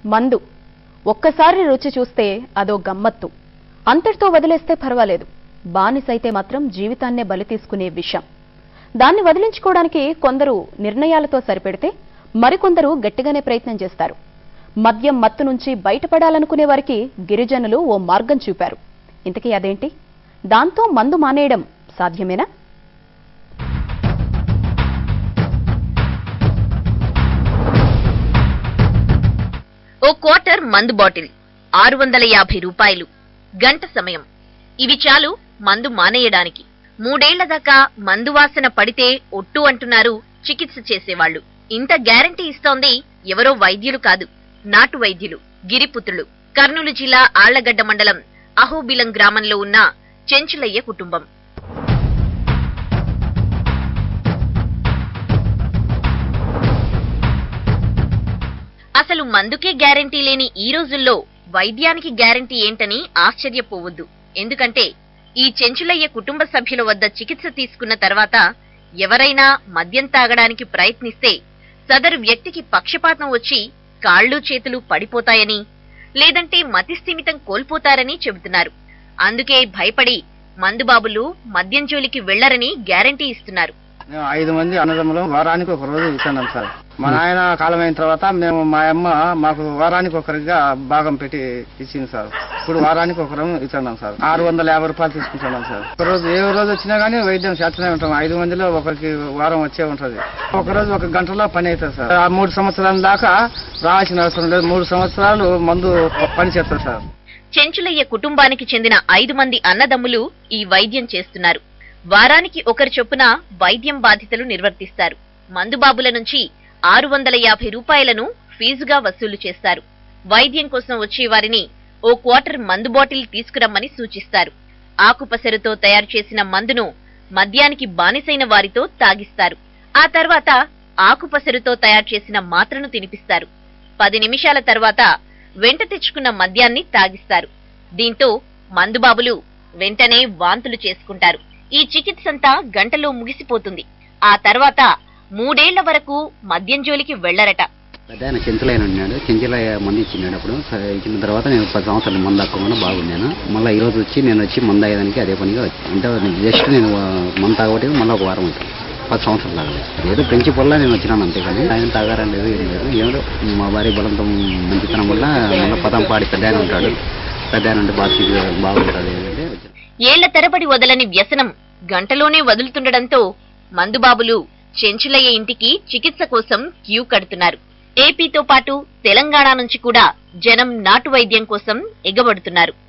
మందు ఒక్కసారి రుచి చూస్తే అదో గమ్మత్తు అంతటితో వదిలేస్తే పర్వాలేదు బానిసైతే మాత్రం జీవితాన్నే బలి తీసుకునే విషం దాన్ని వదిలించుకోవడానికి కొందరు నిర్ణయాలతో సరిపెడితే మరికొందరు గట్టిగానే ప్రయత్నం చేస్తారు మద్యం మత్తు నుంచి బయటపడాలనుకునే వారికి గిరిజనులు ఓ మార్గం చూపారు ఇంతకీ అదేంటి దాంతో మందు మానేయడం సాధ్యమేనా ఓ క్వార్టర్ మందు బాటిల్ ఆరు వందల యాభై రూపాయలు గంట సమయం ఇవి చాలు మందు మానేయడానికి మూడేళ్ల దాకా మందు వాసన పడితే ఒట్టు అంటున్నారు చికిత్స చేసేవాళ్లు ఇంత గ్యారంటీ ఇస్తోంది ఎవరో వైద్యులు కాదు నాటు వైద్యులు గిరిపుత్రులు కర్నూలు జిల్లా ఆళ్లగడ్డ మండలం అహోబిలం గ్రామంలో ఉన్న చెంచులయ్య కుటుంబం అసలు మందుకే గ్యారంటీ లేని ఈ రోజుల్లో వైద్యానికి గ్యారంటీ ఏంటని ఆశ్చర్యపోవద్దు ఎందుకంటే ఈ చెంచులయ్య కుటుంబ సభ్యుల వద్ద చికిత్స తీసుకున్న తర్వాత ఎవరైనా మద్యం తాగడానికి ప్రయత్నిస్తే సదరు వ్యక్తికి పక్షపాతం వచ్చి కాళ్ళు చేతులు పడిపోతాయని లేదంటే మతిస్థిమితం కోల్పోతారని చెబుతున్నారు అందుకే భయపడి మందుబాబులు మద్యం జోలికి వెళ్లరని గ్యారంటీ ఇస్తున్నారు మేము ఐదు మంది అన్నదమ్ములు వారానికి ఒక రోజు ఇస్తున్నాం సార్ మా నాయన కాలం అయిన తర్వాత మేము మా అమ్మ మాకు వారానికి ఒకరిగా భాగం పెట్టి ఇచ్చింది సార్ ఇప్పుడు వారానికి ఒకరం ఇస్తున్నాం సార్ ఆరు వందల యాభై రూపాయలు తీసుకుంటున్నాం సార్ ఒక రోజు ఏ రోజు వచ్చినా కానీ వైద్యం చేస్తూనే ఉంటాం ఐదు మందిలో ఒకరికి వారం వచ్చే ఉంటది ఒక రోజు ఒక గంటలో పని అవుతుంది సార్ ఆ మూడు సంవత్సరాల దాకా రావాల్సిన అవసరం లేదు మూడు సంవత్సరాలు మందు పని చేస్తారు సార్ చెంచులయ్య కుటుంబానికి చెందిన ఐదు మంది అన్నదమ్ములు ఈ వైద్యం చేస్తున్నారు వారానికి ఒకరి చొప్పున వైద్యం బాధితులు నిర్వర్తిస్తారు మందుబాబుల నుంచి ఆరు వందల యాభై రూపాయలను ఫీజుగా వసూలు చేస్తారు వైద్యం కోసం వచ్చే వారిని ఓ క్వార్టర్ మందు బాటిల్ తీసుకురమ్మని సూచిస్తారు ఆకుపసరుతో తయారు చేసిన మందును మద్యానికి బానిసైన వారితో తాగిస్తారు ఆ తర్వాత ఆకుపసరుతో తయారు చేసిన మాత్రను తినిపిస్తారు పది నిమిషాల తర్వాత వెంట తెచ్చుకున్న మద్యాన్ని తాగిస్తారు దీంతో మందుబాబులు వెంటనే వాంతులు చేసుకుంటారు ఈ చికిత్సంతా గంటలో ముగిసిపోతుంది ఆ తర్వాత మూడేళ్ల వరకు మద్యం జోలికి వెళ్లరట పెద్ద ఆయన చెంచులైన ఉన్నాడు చెంచులయ్య మంది ఇచ్చినాడు అప్పుడు సరే ఇచ్చిన తర్వాత నేను పది సంవత్సరాలు మందు అక్కకుండా బాగున్నాను మళ్ళీ ఈ రోజు వచ్చి నేను వచ్చి మందు అయ్యేదానికి అదే పనిగా వచ్చి అంటే జస్ట్ నేను ఆ, మందు తాగబట్టి మళ్ళీ ఒక వారం ఉంటుంది పది సంవత్సరాలు తాగలేదు ఏదో ప్రిన్సిపల్లా నేను వచ్చినాను అంతేగాని ఆయన తాగారని లేదు ఏం లేదు ఏదో మా భార్య బలంతో మంచితనం వల్ల మళ్ళీ పదం పాడి పెద్ద ఆయన ఉంటాడు పెద్ద ఆయన ఉంటే బాగా బాగుంటుంది ఏంటంటే వచ్చాను ఏళ్ల తరబడి వదలని వ్యసనం గంటలోనే వదులుతుండడంతో మందుబాబులు చెంచులయ్య ఇంటికి చికిత్స కోసం క్యూ కడుతున్నారు ఏపీతో పాటు తెలంగాణ నుంచి కూడా జనం నాటు వైద్యం కోసం ఎగబడుతున్నారు